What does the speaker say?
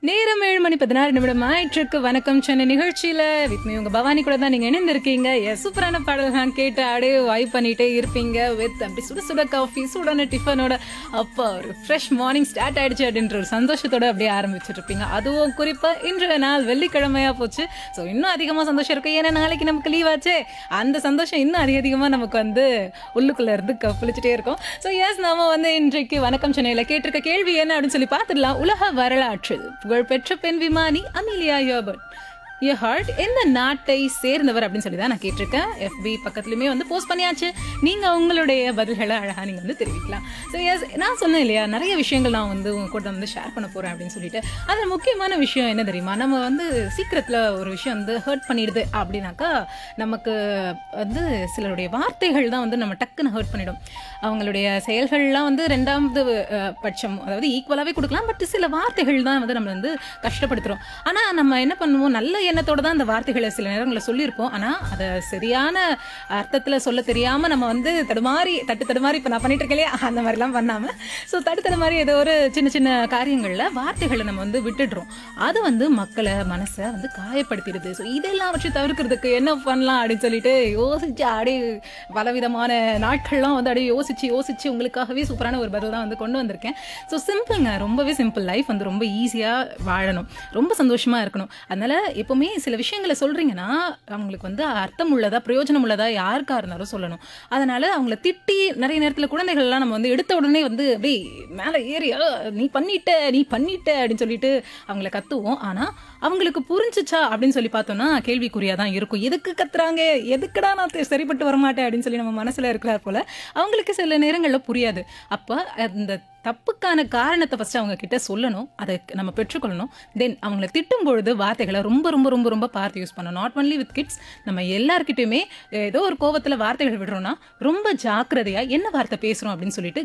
நேரம் ஏழு மணி பதினாறு நிமிடம் ஆயிற்றுக்கு வணக்கம் சென்னை நிகழ்ச்சியில வித் மீ உங்க பவானி கூட தான் நீங்க இணைந்திருக்கீங்க எஸ் சூப்பரான பாடல்கள் கேட்டு அப்படியே வைப் பண்ணிட்டே இருப்பீங்க வித் அப்படி சுட சுட காஃபி சூடான டிஃபனோட அப்பா ஒரு ஃப்ரெஷ் மார்னிங் ஸ்டார்ட் ஆயிடுச்சு அப்படின்ற ஒரு சந்தோஷத்தோட அப்படியே ஆரம்பிச்சுட்டு இருப்பீங்க அதுவும் குறிப்பா இன்றைய நாள் வெள்ளிக்கிழமையா போச்சு ஸோ இன்னும் அதிகமா சந்தோஷம் இருக்கு ஏன்னா நாளைக்கு நமக்கு லீவ் ஆச்சே அந்த சந்தோஷம் இன்னும் அதிக அதிகமா நமக்கு வந்து உள்ளுக்குள்ள இருந்து கப்பளிச்சுட்டே இருக்கும் ஸோ எஸ் நாம வந்து இன்றைக்கு வணக்கம் சென்னையில கேட்டிருக்க கேள்வி என்ன அப்படின்னு சொல்லி பார்த்துடலாம் உலக வரலாற்றில் புகழ்பெற்ற பெண் விமானி அமிலியா யோபர்ட் ஹார்ட் எந்த நாட்டை சேர்ந்தவர் அப்படின்னு சொல்லி தான் நான் கேட்டிருக்கேன் எஃபி பக்கத்துலையுமே வந்து போஸ்ட் பண்ணியாச்சு நீங்கள் உங்களுடைய பதில்களை அழகாக நீங்கள் வந்து தெரிவிக்கலாம் ஸோ எஸ் நான் சொன்னேன் இல்லையா நிறைய விஷயங்கள் நான் வந்து உங்க கூட வந்து ஷேர் பண்ண போகிறேன் அப்படின்னு சொல்லிட்டு அதில் முக்கியமான விஷயம் என்ன தெரியுமா நம்ம வந்து சீக்கிரத்தில் ஒரு விஷயம் வந்து ஹர்ட் பண்ணிடுது அப்படின்னாக்கா நமக்கு வந்து சிலருடைய வார்த்தைகள் தான் வந்து நம்ம டக்குன்னு ஹர்ட் பண்ணிடும் அவங்களுடைய செயல்கள்லாம் வந்து ரெண்டாவது அஹ், பட்சம் அதாவது ஈக்குவலாகவே கொடுக்கலாம் பட் சில வார்த்தைகள் தான் வந்து நம்ம வந்து கஷ்டப்படுத்துகிறோம் ஆனால் நம்ம என்ன பண்ணுவோம் நல்ல எண்ணத்தோட தான் அந்த வார்த்தைகளை சில நேரங்களில் சொல்லியிருப்போம் ஆனால் அதை சரியான அர்த்தத்தில் சொல்ல தெரியாமல் நம்ம வந்து தடுமாறி தட்டு தடுமாறி இப்போ நான் பண்ணிட்டு இருக்கேன் இல்லையா அந்த மாதிரிலாம் பண்ணாமல் ஸோ தட்டு தடுமாறி ஏதோ ஒரு சின்ன சின்ன காரியங்களில் வார்த்தைகளை நம்ம வந்து விட்டுடுறோம் அது வந்து மக்களை மனசை வந்து காயப்படுத்திடுது ஸோ இதெல்லாம் வச்சு தவிர்க்கிறதுக்கு என்ன பண்ணலாம் அப்படின்னு சொல்லிட்டு யோசிச்சு அப்படியே பலவிதமான நாட்கள்லாம் வந்து அப்படியே யோசிச்சு யோசிச்சு உங்களுக்காகவே சூப்பரான ஒரு பதில் தான் வந்து கொண்டு வந்திருக்கேன் ஸோ சிம்பிள்ங்க ரொம்பவே சிம்பிள் லைஃப் வந்து ரொம்ப ஈஸியாக வாழணும் ரொம்ப சந்தோஷமாக இருக்கணும் அதனால எப்பவுமே சில விஷயங்களை சொல்றீங்கன்னா அவங்களுக்கு வந்து அர்த்தம் உள்ளதா பிரயோஜனம் உள்ளதா யாருக்கா இருந்தாலும் சொல்லணும் அதனால அவங்கள திட்டி நிறைய நேரத்தில் குழந்தைகள்லாம் நம்ம வந்து எடுத்த உடனே வந்து அப்படியே மேலே ஏறி "ஆ, நீ பண்ணிட்ட நீ பண்ணிட்ட அப்படின்னு சொல்லிட்டு அவங்கள கத்துவோம் ஆனால் அவங்களுக்கு புரிஞ்சுச்சா அப்படின்னு சொல்லி பார்த்தோம்னா கேள்விக்குறியாக தான் இருக்கும் எதுக்கு கத்துறாங்க எதுக்குடா நான் தெ- சரிப்பட்டு வரமாட்டேன் அப்படின்னு சொல்லி நம்ம மனசில் இருக்கிறார் போல அவங்களுக்கு சில நேரங்களில் புரியாது அப்போ அந்த தப்புக்கான காரணத்தை ஃபஸ்ட்டு அவங்க கிட்ட சொல்லணும் அதை நம்ம பெற்றுக்கொள்ளணும் தென் அவங்கள திட்டும் பொழுது வார்த்தைகளை ரொம்ப ரொம்ப ரொம்ப ரொம்ப பார்த்து யூஸ் பண்ணணும் நாட் ஒன்லி வித் கிட்ஸ் நம்ம எல்லார்கிட்டயுமே ஏதோ ஒரு கோவத்தில் வார்த்தைகள் விடுறோம்னா ரொம்ப ஜாக்கிரதையாக என்ன வார்த்தை பேசுகிறோம் அப்படின்னு சொல்லிட்டு